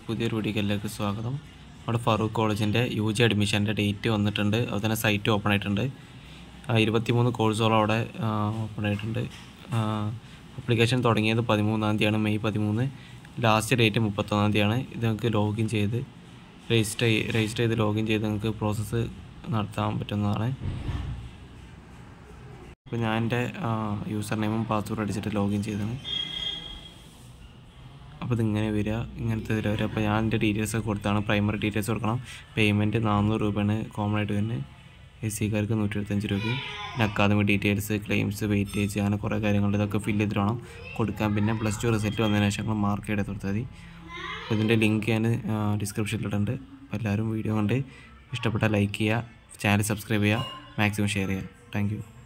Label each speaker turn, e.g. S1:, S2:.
S1: പുതിയൊരു വീഡിയോയിലേക്ക് സ്വാഗതം നമ്മുടെ ഫറൂഖ് കോളേജിൻ്റെ യു ജി അഡ്മിഷൻ്റെ ഡേറ്റ് വന്നിട്ടുണ്ട് അതുപോലെ തന്നെ സൈറ്റ് ഓപ്പൺ ആയിട്ടുണ്ട് ഇരുപത്തിമൂന്ന് കോഴ്സുകൾ അവിടെ ഓപ്പൺ ആയിട്ടുണ്ട് അപ്ലിക്കേഷൻ തുടങ്ങിയത് പതിമൂന്നാം തീയതിയാണ് മെയ് പതിമൂന്ന് ലാസ്റ്റ് ഡേറ്റ് മുപ്പത്തൊന്നാം തീയതിയാണ് ഇത് നിങ്ങൾക്ക് ലോഗിൻ ചെയ്ത് രജിസ്റ്റർ ചെയ്ത് രജിസ്റ്റർ ചെയ്ത് ലോഗിൻ ചെയ്ത് നിങ്ങൾക്ക് പ്രോസസ്സ് നടത്താൻ പറ്റുന്നതാണ് അപ്പോൾ ഞാൻ എൻ്റെ യൂസർ നെയിമും പാസ്വേഡ് അടിച്ചിട്ട് ലോഗിൻ ചെയ്തതാണ് അപ്പോൾ ഇതിങ്ങനെ വരിക ഇങ്ങനത്തെ ഇതിൽ വരിക അപ്പോൾ ഞാൻ എൻ്റെ ഡീറ്റെയിൽസ് ഒക്കെ കൊടുത്താണ് പ്രൈമറി ഡീറ്റെയിൽസ് കൊടുക്കണം പേയ്മെൻറ്റ് നാനൂറ് രൂപയാണ് കോമൺ ആയിട്ട് വരുന്നത് എസ് സിക്കാർക്ക് നൂറ്റി എഴുപത്തഞ്ച് രൂപ പിന്നെ അക്കാദമിക് ഡീറ്റെയിൽസ് ക്ലെയിംസ് വെയിറ്റേജ് അങ്ങനെ കുറേ കാര്യങ്ങളുണ്ട് ഇതൊക്കെ ഫില്ല് ചെയ്തിട്ട് വേണം കൊടുക്കാൻ പിന്നെ പ്ലസ് ടു റിസൾട്ട് വന്നതിന് ശേഷം നിങ്ങൾ മാർക്ക് ചെയ്ത് കൊടുത്താൽ മതി അപ്പോൾ ഇതിൻ്റെ ലിങ്ക് ഞാൻ ഡിസ്ക്രിപ്ഷനിലിട്ടുണ്ട് അപ്പോൾ എല്ലാവരും വീഡിയോ കണ്ട് ഇഷ്ടപ്പെട്ടാൽ ലൈക്ക് ചെയ്യുക ചാനൽ സബ്സ്ക്രൈബ് ചെയ്യുക മാക്സിമം ഷെയർ ചെയ്യുക താങ്ക്